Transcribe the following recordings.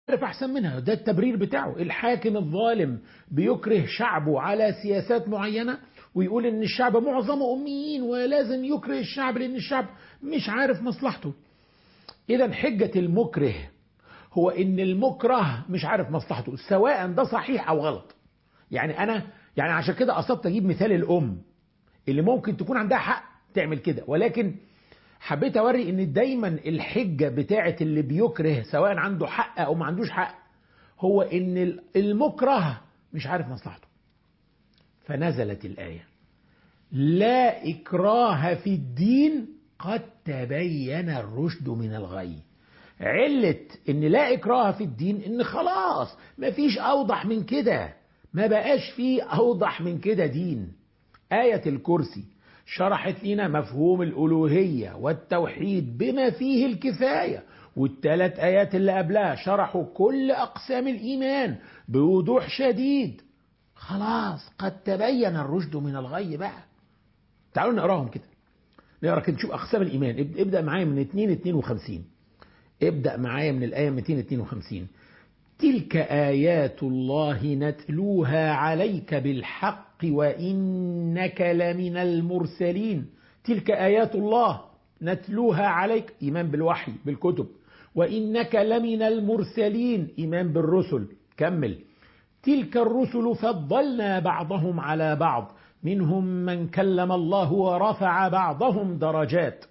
عارف احسن منها ده التبرير بتاعه الحاكم الظالم بيكره شعبه على سياسات معينه ويقول ان الشعب معظمه اميين ولازم يكره الشعب لان الشعب مش عارف مصلحته اذا حجه المكره هو ان المكره مش عارف مصلحته سواء ده صحيح او غلط يعني انا يعني عشان كده قصدت اجيب مثال الام اللي ممكن تكون عندها حق تعمل كده ولكن حبيت اوري ان دايما الحجه بتاعه اللي بيكره سواء عنده حق او ما عندوش حق هو ان المكره مش عارف مصلحته فنزلت الايه لا اكراه في الدين قد تبين الرشد من الغي علة ان لا اكراه في الدين ان خلاص مفيش اوضح من كده ما بقاش فيه اوضح من كده دين آية الكرسي شرحت لنا مفهوم الألوهية والتوحيد بما فيه الكفاية والثلاث آيات اللي قبلها شرحوا كل أقسام الإيمان بوضوح شديد خلاص قد تبين الرشد من الغي بقى تعالوا نقراهم كده نقرا كده نشوف أقسام الإيمان ابدأ معايا من 2 52 ابدأ معايا من الآية 252 تلك آيات الله نتلوها عليك بالحق وإنك لمن المرسلين تلك آيات الله نتلوها عليك إيمان بالوحي بالكتب وإنك لمن المرسلين إيمان بالرسل كمل تلك الرسل فضلنا بعضهم على بعض منهم من كلم الله ورفع بعضهم درجات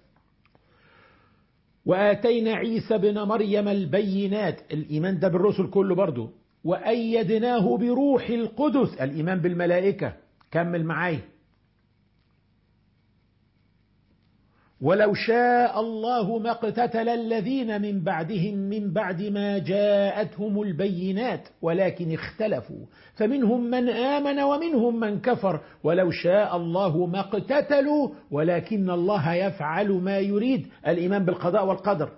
وآتينا عيسى بن مريم البينات الإيمان ده بالرسل كله برضه وأيدناه بروح القدس الإيمان بالملائكة كمل معايا ولو شاء الله ما اقتتل الذين من بعدهم من بعد ما جاءتهم البينات ولكن اختلفوا فمنهم من آمن ومنهم من كفر ولو شاء الله ما اقتتلوا ولكن الله يفعل ما يريد الإيمان بالقضاء والقدر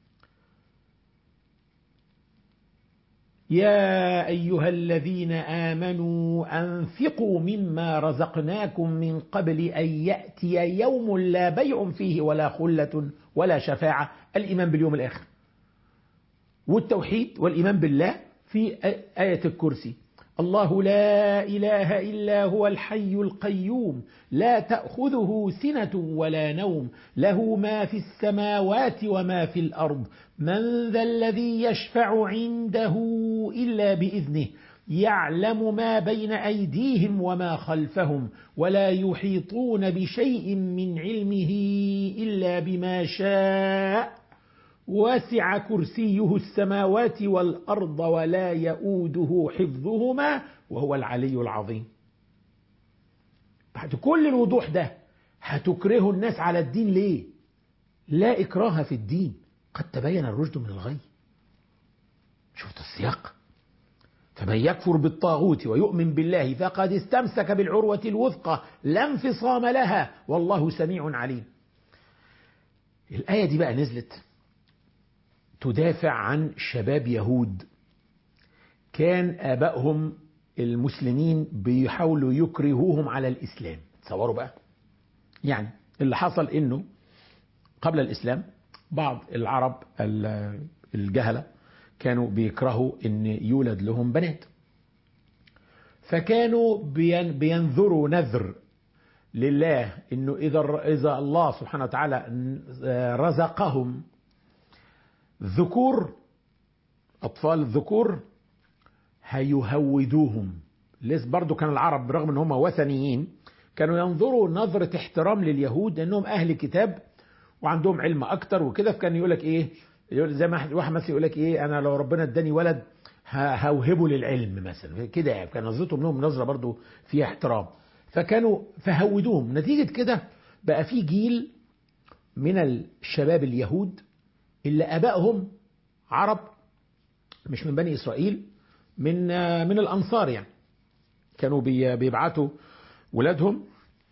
يا أيها الذين آمنوا أنفقوا مما رزقناكم من قبل أن يأتي يوم لا بيع فيه ولا خلة ولا شفاعة الإيمان باليوم الآخر والتوحيد والإيمان بالله في آية الكرسي الله لا إله إلا هو الحي القيوم لا تأخذه سنة ولا نوم له ما في السماوات وما في الأرض من ذا الذي يشفع عنده إلا بإذنه يعلم ما بين أيديهم وما خلفهم ولا يحيطون بشيء من علمه إلا بما شاء وسع كرسيه السماوات والأرض ولا يؤوده حفظهما وهو العلي العظيم بعد كل الوضوح ده هتكره الناس على الدين ليه لا إكراه في الدين قد تبين الرشد من الغي شفت السياق فمن يكفر بالطاغوت ويؤمن بالله فقد استمسك بالعروة الوثقى لا انفصام لها والله سميع عليم الآية دي بقى نزلت تدافع عن شباب يهود كان آبائهم المسلمين بيحاولوا يكرهوهم على الإسلام تصوروا بقى يعني اللي حصل إنه قبل الإسلام بعض العرب الجهلة كانوا بيكرهوا إن يولد لهم بنات فكانوا بينذروا نذر لله إنه إذا إذا الله سبحانه وتعالى رزقهم ذكور أطفال الذكور هيهودوهم لسه برضو كان العرب برغم ان هم وثنيين كانوا ينظروا نظرة احترام لليهود انهم اهل كتاب وعندهم علم اكتر وكده فكان يقول لك ايه يقول زي ما واحد مثلا يقول لك ايه انا لو ربنا اداني ولد هوهبه للعلم مثلا كده يعني كان نظرتهم لهم نظره برضو فيها احترام فكانوا فهودوهم نتيجه كده بقى في جيل من الشباب اليهود اللي ابائهم عرب مش من بني اسرائيل من من الانصار يعني كانوا بيبعتوا ولادهم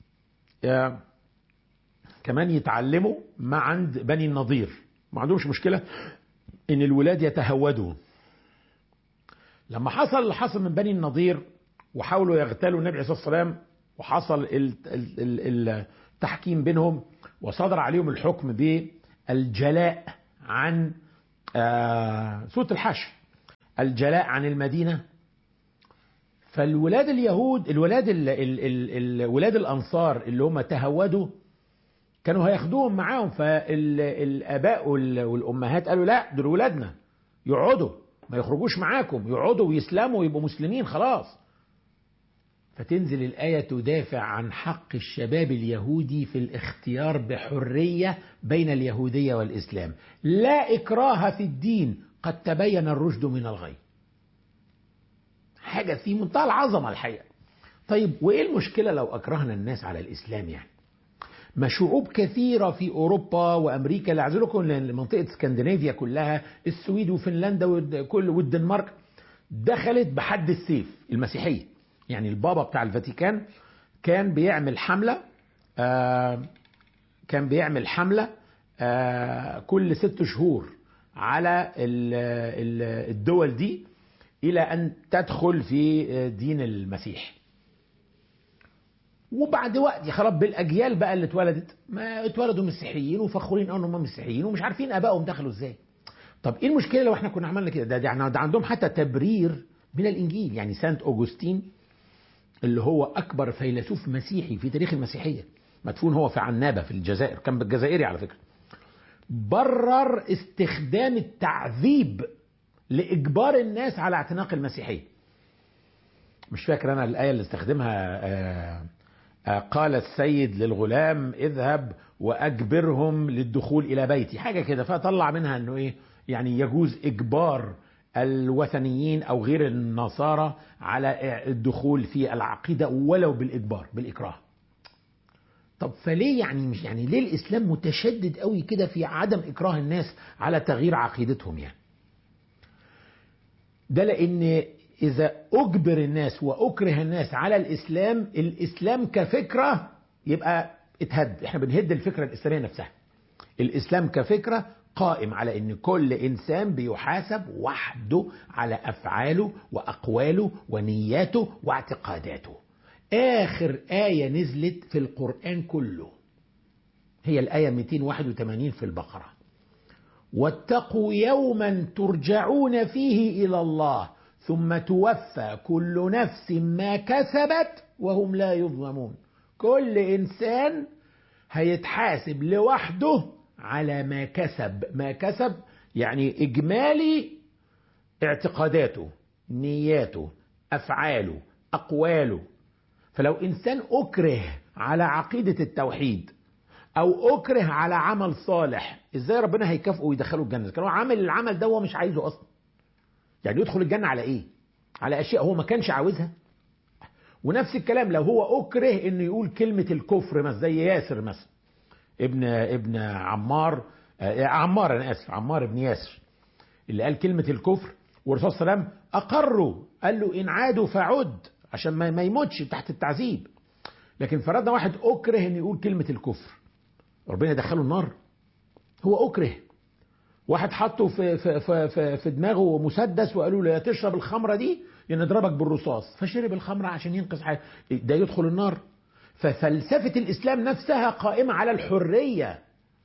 كمان يتعلموا ما عند بني النضير ما عندهمش مشكله ان الولاد يتهودوا لما حصل اللي حصل من بني النضير وحاولوا يغتالوا النبي عليه الصلاه والسلام وحصل التحكيم بينهم وصدر عليهم الحكم بالجلاء عن سورة الحشر الجلاء عن المدينة فالولاد اليهود الولاد ال ال ال الولاد الأنصار اللي هم تهودوا كانوا هياخدوهم معاهم فالآباء والأمهات قالوا لا دول ولادنا يقعدوا ما يخرجوش معاكم يقعدوا ويسلموا ويبقوا مسلمين خلاص فتنزل الآية تدافع عن حق الشباب اليهودي في الاختيار بحرية بين اليهودية والإسلام لا إكراه في الدين قد تبين الرشد من الغي حاجة في منتهى العظمة الحقيقة طيب وإيه المشكلة لو أكرهنا الناس على الإسلام يعني ما شعوب كثيرة في أوروبا وأمريكا اللي أعزلكم منطقة اسكندنافيا كلها السويد وفنلندا وكل والدنمارك دخلت بحد السيف المسيحية يعني البابا بتاع الفاتيكان كان بيعمل حملة آه كان بيعمل حملة آه كل ست شهور على الدول دي إلى أن تدخل في دين المسيح وبعد وقت خلاص بالاجيال بقى اللي اتولدت ما اتولدوا مسيحيين وفخورين قوي ان هم مسيحيين ومش عارفين ابائهم دخلوا ازاي طب ايه المشكله لو احنا كنا عملنا كده ده, ده, ده عندهم حتى تبرير من الانجيل يعني سانت اوجوستين اللي هو اكبر فيلسوف مسيحي في تاريخ المسيحيه مدفون هو في عنابه في الجزائر كان بالجزائري على فكره برر استخدام التعذيب لاجبار الناس على اعتناق المسيحيه مش فاكر انا الايه اللي استخدمها آه قال السيد للغلام اذهب واجبرهم للدخول الى بيتي حاجه كده فطلع منها انه ايه يعني يجوز اجبار الوثنيين او غير النصارى على الدخول في العقيده ولو بالاجبار بالاكراه طب فليه يعني مش يعني ليه الاسلام متشدد قوي كده في عدم اكراه الناس على تغيير عقيدتهم يعني ده لان إذا أجبر الناس وأكره الناس على الإسلام الإسلام كفكرة يبقى اتهد احنا بنهد الفكرة الإسلامية نفسها الإسلام كفكرة قائم على أن كل إنسان بيحاسب وحده على أفعاله وأقواله ونياته واعتقاداته آخر آية نزلت في القرآن كله هي الآية 281 في البقرة واتقوا يوما ترجعون فيه إلى الله ثم توفى كل نفس ما كسبت وهم لا يظلمون كل انسان هيتحاسب لوحده على ما كسب ما كسب يعني اجمالي اعتقاداته نياته افعاله اقواله فلو انسان اكره على عقيده التوحيد او اكره على عمل صالح ازاي ربنا هيكافئه ويدخله الجنه كان هو عامل العمل ده وهو مش عايزه اصلا يعني يدخل الجنة على ايه على اشياء هو ما كانش عاوزها ونفس الكلام لو هو اكره انه يقول كلمة الكفر مثلا زي ياسر مثلا ابن ابن عمار آه عمار انا اسف عمار ابن ياسر اللي قال كلمة الكفر والرسول صلى الله عليه وسلم اقروا قال له ان عادوا فعد عشان ما, ما يموتش تحت التعذيب لكن فرضنا واحد اكره انه يقول كلمة الكفر ربنا يدخله النار هو اكره واحد حطه في في في في, في دماغه مسدس وقالوا له يا تشرب الخمره دي يا نضربك بالرصاص فشرب الخمره عشان ينقذ حياته ده يدخل النار ففلسفه الاسلام نفسها قائمه على الحريه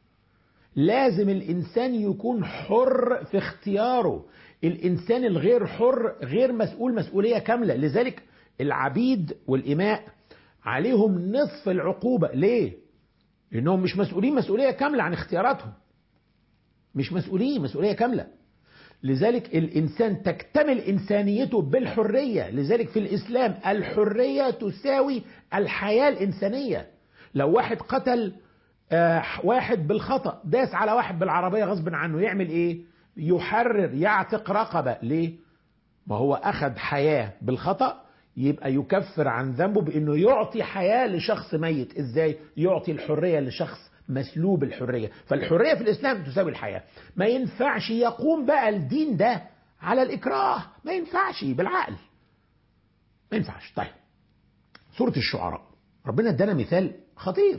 لازم الانسان يكون حر في اختياره الانسان الغير حر غير مسؤول مسؤوليه كامله لذلك العبيد والاماء عليهم نصف العقوبه ليه لانهم مش مسؤولين مسؤوليه كامله عن اختياراتهم مش مسؤولين مسؤولية كاملة لذلك الإنسان تكتمل إنسانيته بالحرية لذلك في الإسلام الحرية تساوي الحياة الإنسانية لو واحد قتل واحد بالخطأ داس على واحد بالعربية غصب عنه يعمل إيه يحرر يعتق رقبة ليه ما هو أخذ حياة بالخطأ يبقى يكفر عن ذنبه بأنه يعطي حياة لشخص ميت إزاي يعطي الحرية لشخص مسلوب الحرية فالحرية في الإسلام تساوي الحياة ما ينفعش يقوم بقى الدين ده على الإكراه ما ينفعش بالعقل ما ينفعش طيب سورة الشعراء ربنا ادانا مثال خطير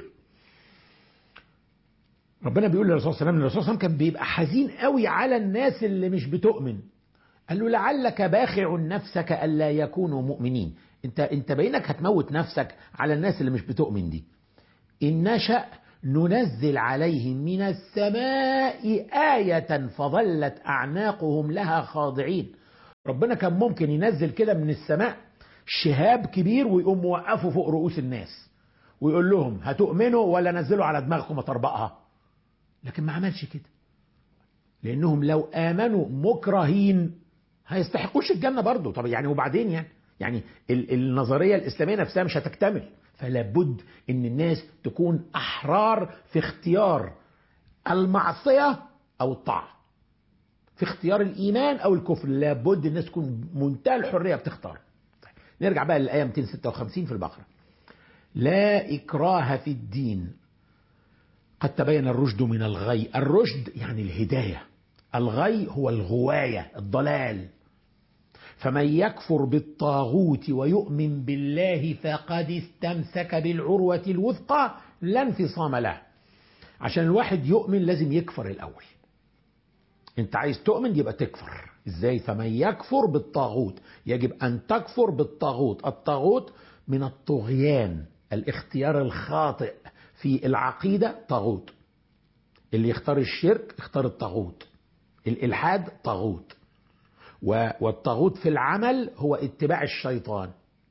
ربنا بيقول للرسول صلى الله عليه وسلم الرسول صلى الله عليه وسلم كان بيبقى حزين قوي على الناس اللي مش بتؤمن قال له لعلك باخع نفسك الا يكونوا مؤمنين انت انت بينك هتموت نفسك على الناس اللي مش بتؤمن دي ان نشأ ننزل عليهم من السماء آية فظلت أعناقهم لها خاضعين ربنا كان ممكن ينزل كده من السماء شهاب كبير ويقوم موقفه فوق رؤوس الناس ويقول لهم هتؤمنوا ولا نزلوا على دماغكم اطربقها لكن ما عملش كده لانهم لو امنوا مكرهين هيستحقوش الجنه برضه طب يعني وبعدين يعني يعني النظريه الاسلاميه نفسها مش هتكتمل فلا بد ان الناس تكون احرار في اختيار المعصيه او الطاعه في اختيار الايمان او الكفر لابد الناس تكون منتهى الحريه بتختار طيب. نرجع بقى للايه 256 في البقره لا اكراه في الدين قد تبين الرشد من الغي الرشد يعني الهدايه الغي هو الغوايه الضلال فمن يكفر بالطاغوت ويؤمن بالله فقد استمسك بالعروه الوثقى لا انفصام له عشان الواحد يؤمن لازم يكفر الاول انت عايز تؤمن يبقى تكفر ازاي فمن يكفر بالطاغوت يجب ان تكفر بالطاغوت الطاغوت من الطغيان الاختيار الخاطئ في العقيده طاغوت اللي يختار الشرك اختار الطاغوت الالحاد طاغوت والطاغوت في العمل هو اتباع الشيطان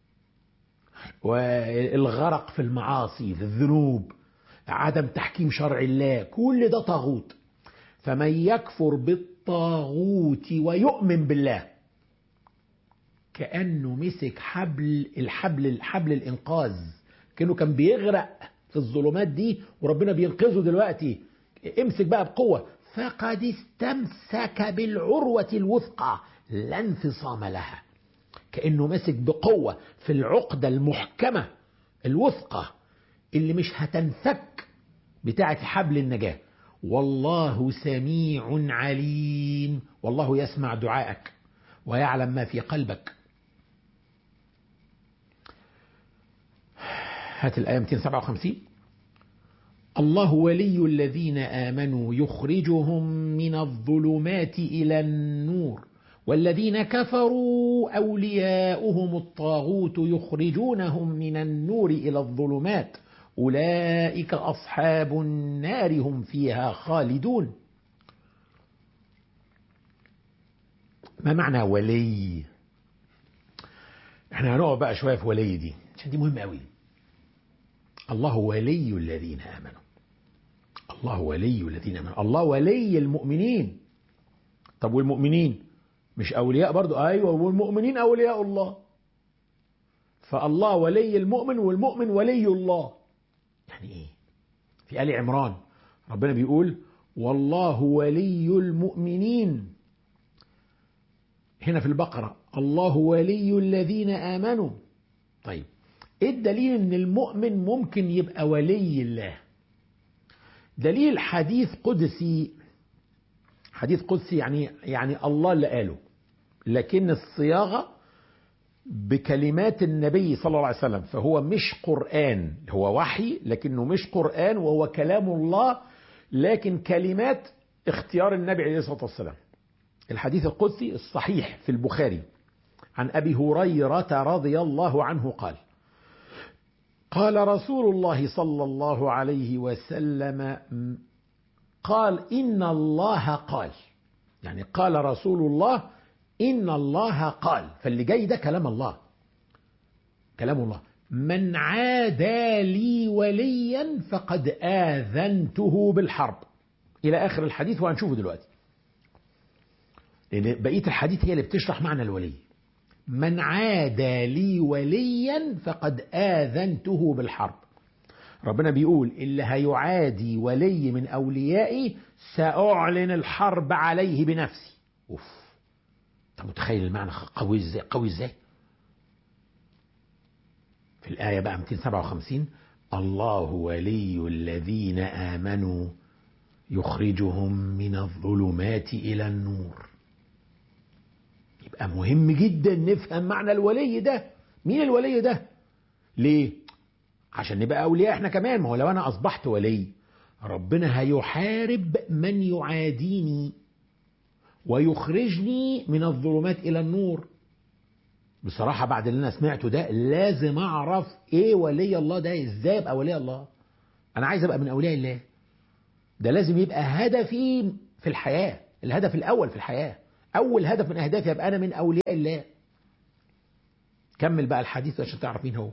والغرق في المعاصي في الذنوب عدم تحكيم شرع الله كل ده طاغوت فمن يكفر بالطاغوت ويؤمن بالله كأنه مسك حبل الحبل الحبل الإنقاذ كأنه كان بيغرق في الظلمات دي وربنا بينقذه دلوقتي امسك بقى بقوة فقد استمسك بالعروة الوثقى لا انفصام لها كأنه مسك بقوة في العقدة المحكمة الوثقة اللي مش هتنفك بتاعة حبل النجاة والله سميع عليم والله يسمع دعائك ويعلم ما في قلبك هات الآية 257 الله ولي الذين آمنوا يخرجهم من الظلمات إلى النور والذين كفروا أولياؤهم الطاغوت يخرجونهم من النور إلى الظلمات أولئك أصحاب النار هم فيها خالدون ما معنى ولي احنا هنقعد بقى شوية في ولي دي عشان دي مهمة قوي الله ولي الذين آمنوا الله ولي الذين آمنوا الله ولي المؤمنين طب والمؤمنين مش أولياء برضو أيوة والمؤمنين أولياء الله فالله ولي المؤمن والمؤمن ولي الله يعني ايه في آل عمران ربنا بيقول والله ولي المؤمنين هنا في البقرة الله ولي الذين آمنوا طيب ايه الدليل ان المؤمن ممكن يبقى ولي الله دليل حديث قدسي حديث قدسي يعني يعني الله اللي قاله لكن الصياغه بكلمات النبي صلى الله عليه وسلم فهو مش قرآن هو وحي لكنه مش قرآن وهو كلام الله لكن كلمات اختيار النبي عليه الصلاة والسلام الحديث القدسي الصحيح في البخاري عن أبي هريرة رضي الله عنه قال قال رسول الله صلى الله عليه وسلم قال إن الله قال يعني قال رسول الله إن الله قال فاللي جاي ده كلام الله كلام الله من عادى لي وليا فقد آذنته بالحرب إلى آخر الحديث وهنشوفه دلوقتي لأن بقية الحديث هي اللي بتشرح معنى الولي من عادى لي وليا فقد آذنته بالحرب ربنا بيقول اللي هيعادي ولي من أوليائي سأعلن الحرب عليه بنفسي أوف انت متخيل المعنى قوي ازاي قوي ازاي في الآية بقى 257 الله ولي الذين آمنوا يخرجهم من الظلمات إلى النور يبقى مهم جدا نفهم معنى الولي ده مين الولي ده ليه عشان نبقى أولياء احنا كمان ما هو لو أنا أصبحت ولي ربنا هيحارب من يعاديني ويخرجني من الظلمات إلى النور بصراحة بعد اللي أنا سمعته ده لازم أعرف إيه ولي الله ده إزاي أبقى ولي الله أنا عايز أبقى من أولياء الله ده لازم يبقى هدفي في الحياة الهدف الأول في الحياة اول هدف من اهدافي ابقى انا من اولياء الله كمل بقى الحديث عشان تعرف مين هو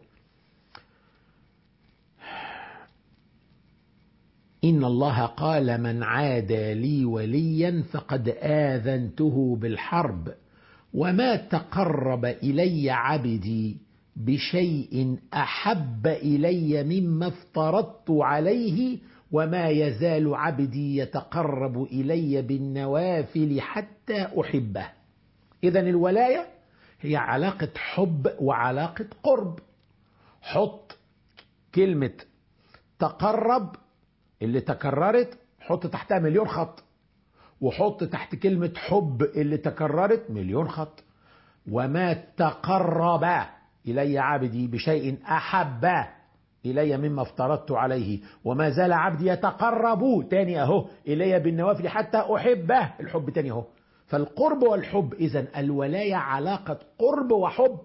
إن الله قال من عادى لي وليا فقد آذنته بالحرب وما تقرب إلي عبدي بشيء أحب إلي مما افترضت عليه وما يزال عبدي يتقرب إلي بالنوافل حتى أحبه إذا الولاية هي علاقة حب وعلاقة قرب حط كلمة تقرب اللي تكررت حط تحتها مليون خط وحط تحت كلمة حب اللي تكررت مليون خط وما تقرب إلي عبدي بشيء أحب إلي مما افترضت عليه وما زال عبدي يتقرب تاني أهو إلي بالنوافل حتى أحبه الحب تاني أهو فالقرب والحب إذا الولاية علاقة قرب وحب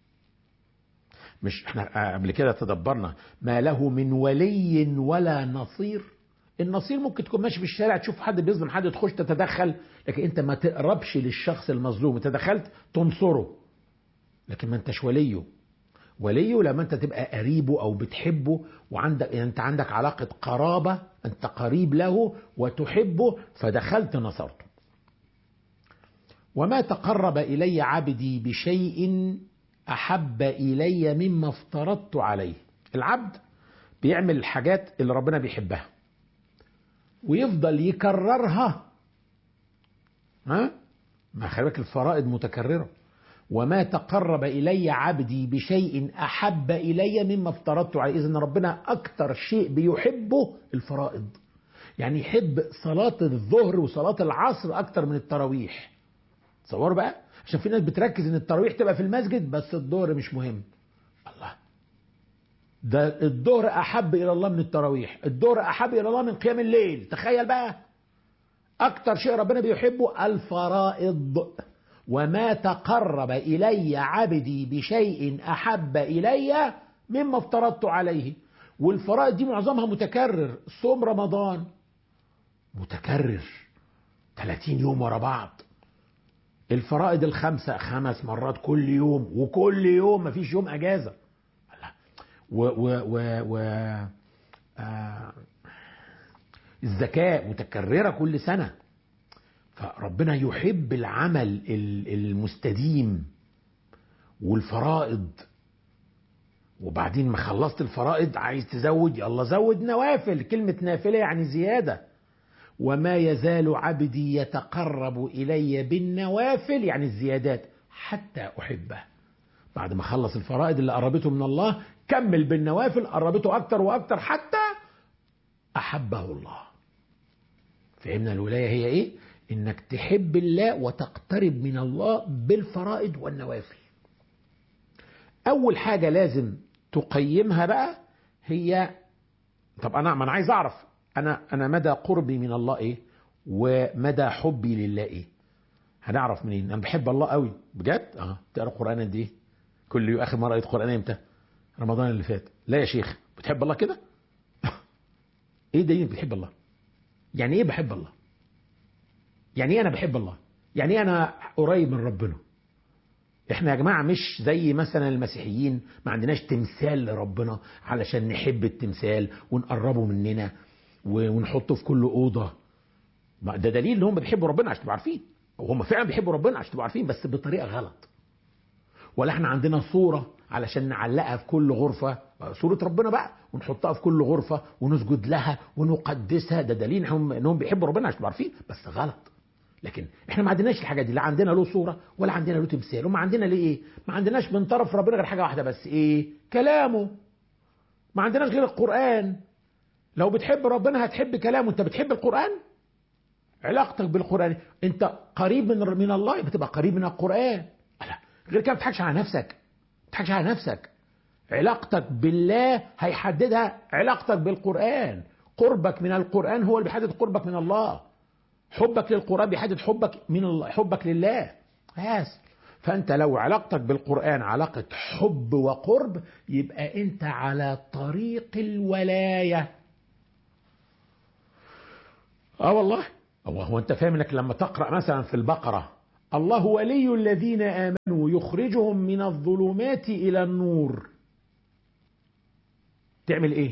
مش احنا قبل كده تدبرنا ما له من ولي ولا نصير النصير ممكن تكون ماشي في الشارع تشوف حد بيظلم حد تخش تتدخل لكن انت ما تقربش للشخص المظلوم انت دخلت تنصره لكن ما انتش وليه وليه لما انت تبقى قريبه او بتحبه وعندك يعني انت عندك علاقه قرابه انت قريب له وتحبه فدخلت نصرته وما تقرب الي عبدي بشيء احب الي مما افترضت عليه العبد بيعمل الحاجات اللي ربنا بيحبها ويفضل يكررها ها ما خلي بالك الفرائض متكرره وما تقرب الي عبدي بشيء احب الي مما افترضت عليه اذا ربنا اكتر شيء بيحبه الفرائض يعني يحب صلاه الظهر وصلاه العصر اكتر من التراويح تصوروا بقى عشان في ناس بتركز ان التراويح تبقى في المسجد بس الظهر مش مهم الله ده الظهر احب الى الله من التراويح الظهر احب الى الله من قيام الليل تخيل بقى اكتر شيء ربنا بيحبه الفرائض وما تقرب الي عبدي بشيء احب الي مما افترضت عليه والفرائض دي معظمها متكرر صوم رمضان متكرر 30 يوم ورا بعض الفرائض الخمسة خمس مرات كل يوم وكل يوم مفيش يوم أجازة و و و و آه الزكاة متكررة كل سنة فربنا يحب العمل المستديم والفرائض وبعدين ما خلصت الفرائض عايز تزود يلا زود نوافل كلمة نافلة يعني زيادة وما يزال عبدي يتقرب إلي بالنوافل يعني الزيادات حتى أحبه بعد ما خلص الفرائض اللي قربته من الله كمل بالنوافل قربته أكتر وأكتر حتى أحبه الله فهمنا الولاية هي إيه؟ إنك تحب الله وتقترب من الله بالفرائض والنوافل أول حاجة لازم تقيمها بقى هي طب أنا ما أنا عايز أعرف أنا أنا مدى قربي من الله إيه؟ ومدى حبي لله إيه؟ هنعرف منين؟ أنا بحب الله قوي بجد؟ أه تقرا القرآن قد إيه؟ كل يوم آخر مرة قريت قرآن إمتى؟ رمضان اللي فات لا يا شيخ بتحب الله كده؟ إيه دليل بتحب الله؟ يعني إيه بحب الله؟ يعني ايه انا بحب الله يعني ايه انا قريب من ربنا احنا يا جماعه مش زي مثلا المسيحيين ما عندناش تمثال لربنا علشان نحب التمثال ونقربه مننا ونحطه في كل اوضه ده دليل ان هم بيحبوا ربنا عشان تبقوا عارفين وهم فعلا بيحبوا ربنا عشان تبقوا عارفين بس بطريقه غلط ولا احنا عندنا صوره علشان نعلقها في كل غرفه صورة ربنا بقى ونحطها في كل غرفة ونسجد لها ونقدسها ده دليل انهم بيحبوا ربنا عشان تبقوا عارفين بس غلط لكن احنا ما عندناش الحاجات دي لا عندنا له صوره ولا عندنا له تمثال وما عندنا ليه ايه ما عندناش من طرف ربنا غير حاجه واحده بس ايه كلامه ما عندناش غير القران لو بتحب ربنا هتحب كلامه انت بتحب القران علاقتك بالقران انت قريب من من الله بتبقى قريب من القران لا غير كده ما تضحكش على نفسك ما تضحكش على نفسك علاقتك بالله هيحددها علاقتك بالقران قربك من القران هو اللي بيحدد قربك من الله حبك للقرآن بيحدد حبك من الله حبك لله بس فأنت لو علاقتك بالقرآن علاقة حب وقرب يبقى أنت على طريق الولاية اه والله هو هو انت فاهم انك لما تقرا مثلا في البقره الله ولي الذين آمنوا يخرجهم من الظلمات إلى النور تعمل إيه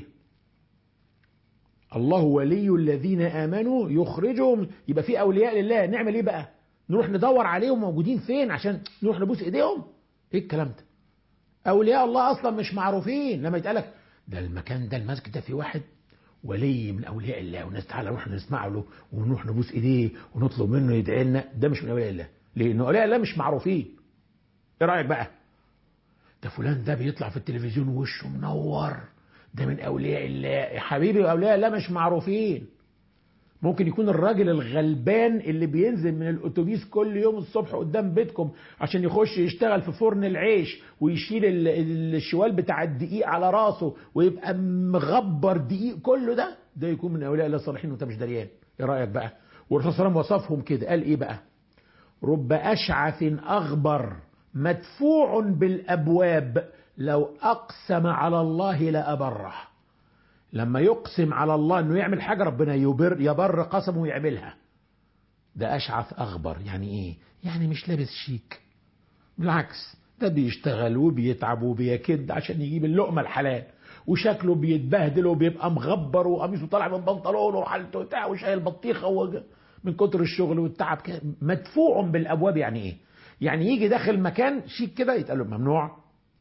الله ولي الذين آمنوا يخرجهم يبقى في أولياء لله نعمل إيه بقى نروح ندور عليهم موجودين فين عشان نروح نبوس إيديهم إيه الكلام ده أولياء الله أصلا مش معروفين لما يتقالك ده المكان ده المسجد ده في واحد ولي من اولياء الله والناس تعالى نروح نسمع له ونروح نبوس ايديه ونطلب منه يدعي لنا ده مش من اولياء الله لان اولياء الله مش معروفين ايه رايك بقى ده فلان ده بيطلع في التلفزيون وشه منور ده من اولياء الله يا حبيبي اولياء الله مش معروفين ممكن يكون الراجل الغلبان اللي بينزل من الاتوبيس كل يوم الصبح قدام بيتكم عشان يخش يشتغل في فرن العيش ويشيل الشوال بتاع الدقيق على راسه ويبقى مغبر دقيق كله ده ده يكون من اولياء الله الصالحين وانت مش دريان ايه رايك بقى والرسول صلى الله عليه وسلم وصفهم كده قال ايه بقى رب اشعث اغبر مدفوع بالابواب لو اقسم على الله لابره لما يقسم على الله انه يعمل حاجه ربنا يبر يبر قسمه ويعملها ده اشعث اغبر يعني ايه يعني مش لابس شيك بالعكس ده بيشتغل وبيتعب وبيكد عشان يجيب اللقمه الحلال وشكله بيتبهدل وبيبقى مغبر وقميصه طالع من بنطلونه وحالته بتاع وشايل بطيخه من كتر الشغل والتعب كده مدفوع بالابواب يعني ايه؟ يعني يجي داخل مكان شيك كده يتقال له ممنوع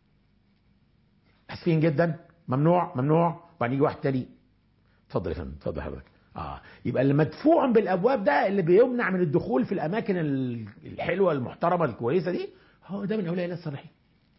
اسفين جدا ممنوع ممنوع وبعدين يجي واحد تاني اتفضل يا فندم اتفضل حضرتك اه يبقى اللي مدفوع بالابواب ده اللي بيمنع من الدخول في الاماكن الحلوه المحترمه الكويسه دي هو ده من اولياء الله الصالحين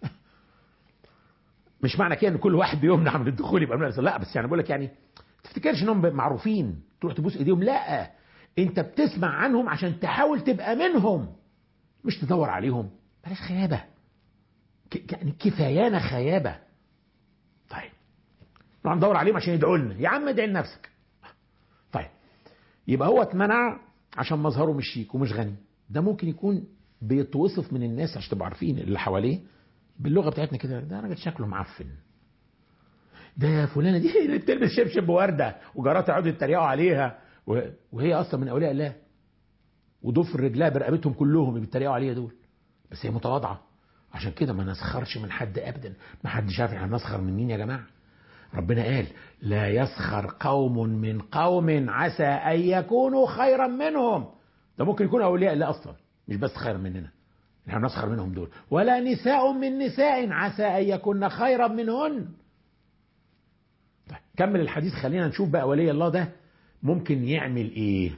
مش معنى كده ان كل واحد بيمنع من الدخول يبقى من لا بس يعني بقول لك يعني تفتكرش انهم معروفين تروح تبوس ايديهم لا انت بتسمع عنهم عشان تحاول تبقى منهم مش تدور عليهم بلاش خيابه يعني كفايانا خيابه طيب نروح ندور عليهم عشان يدعوا لنا يا عم ادعي لنفسك طيب يبقى هو اتمنع عشان مظهره مش شيك ومش غني ده ممكن يكون بيتوصف من الناس عشان تبقوا عارفين اللي حواليه باللغه بتاعتنا كده ده راجل شكله معفن ده فلانه دي اللي بتلبس شبشب ورده وجاراتها يقعدوا يتريقوا عليها وهي اصلا من اولياء الله وضفر رجلها برقبتهم كلهم اللي بيتريقوا عليها دول بس هي متواضعه عشان كده ما نسخرش من حد ابدا ما حدش عارف احنا نسخر من مين يا جماعه ربنا قال لا يسخر قوم من قوم عسى ان يكونوا خيرا منهم ده ممكن يكونوا اولياء الله اصلا مش بس خيرا مننا احنا نسخر منهم دول ولا نساء من نساء عسى ان يكون خيرا منهن طيب كمل الحديث خلينا نشوف بقى ولي الله ده ممكن يعمل ايه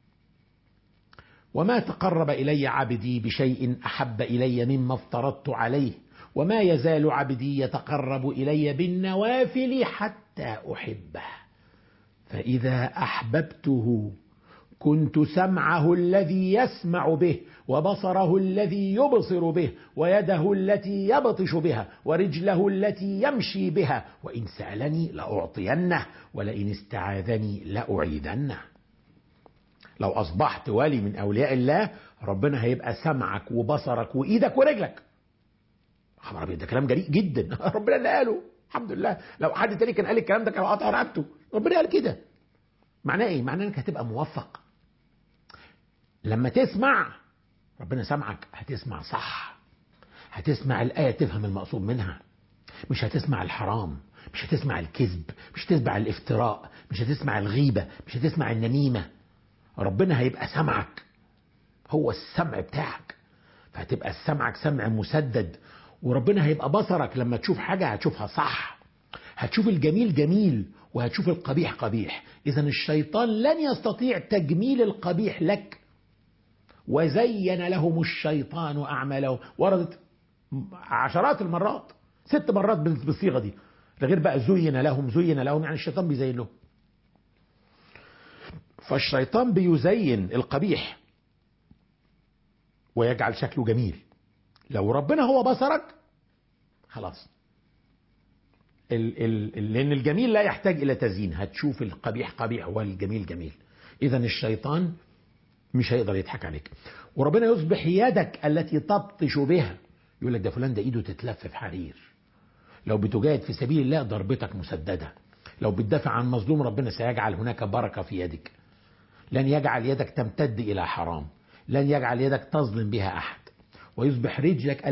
وما تقرب الي عبدي بشيء احب الي مما افترضت عليه وما يزال عبدي يتقرب الي بالنوافل حتى احبه فاذا احببته كنت سمعه الذي يسمع به وبصره الذي يبصر به ويده التي يبطش بها ورجله التي يمشي بها وان سالني لاعطينه ولئن استعاذني لاعيذنه لو اصبحت ولي من اولياء الله ربنا هيبقى سمعك وبصرك وايدك ورجلك خبر ابيض ده كلام جريء جدا ربنا اللي قاله الحمد لله لو حد تاني كان قال الكلام ده كان قطع رقبته ربنا قال كده معناه ايه معناه انك هتبقى موفق لما تسمع ربنا سمعك هتسمع صح هتسمع الآية تفهم المقصود منها مش هتسمع الحرام مش هتسمع الكذب مش هتسمع الافتراء مش هتسمع الغيبة مش هتسمع النميمة ربنا هيبقى سمعك هو السمع بتاعك فهتبقى سمعك سمع مسدد وربنا هيبقى بصرك لما تشوف حاجة هتشوفها صح هتشوف الجميل جميل وهتشوف القبيح قبيح إذا الشيطان لن يستطيع تجميل القبيح لك وزين لهم الشيطان أعمالهم وردت عشرات المرات ست مرات بالصيغة دي ده غير بقى زين لهم زين لهم يعني الشيطان بيزين لهم فالشيطان بيزين القبيح ويجعل شكله جميل لو ربنا هو بصرك خلاص ال ال لأن الجميل لا يحتاج إلى تزيين هتشوف القبيح قبيح والجميل جميل إذا الشيطان مش هيقدر يضحك عليك وربنا يصبح يدك التي تبطش بها يقول لك ده فلان ده ايده تتلف في حرير لو بتجاهد في سبيل الله ضربتك مسدده لو بتدافع عن مظلوم ربنا سيجعل هناك بركه في يدك لن يجعل يدك تمتد الى حرام لن يجعل يدك تظلم بها أحد ويصبح رجلك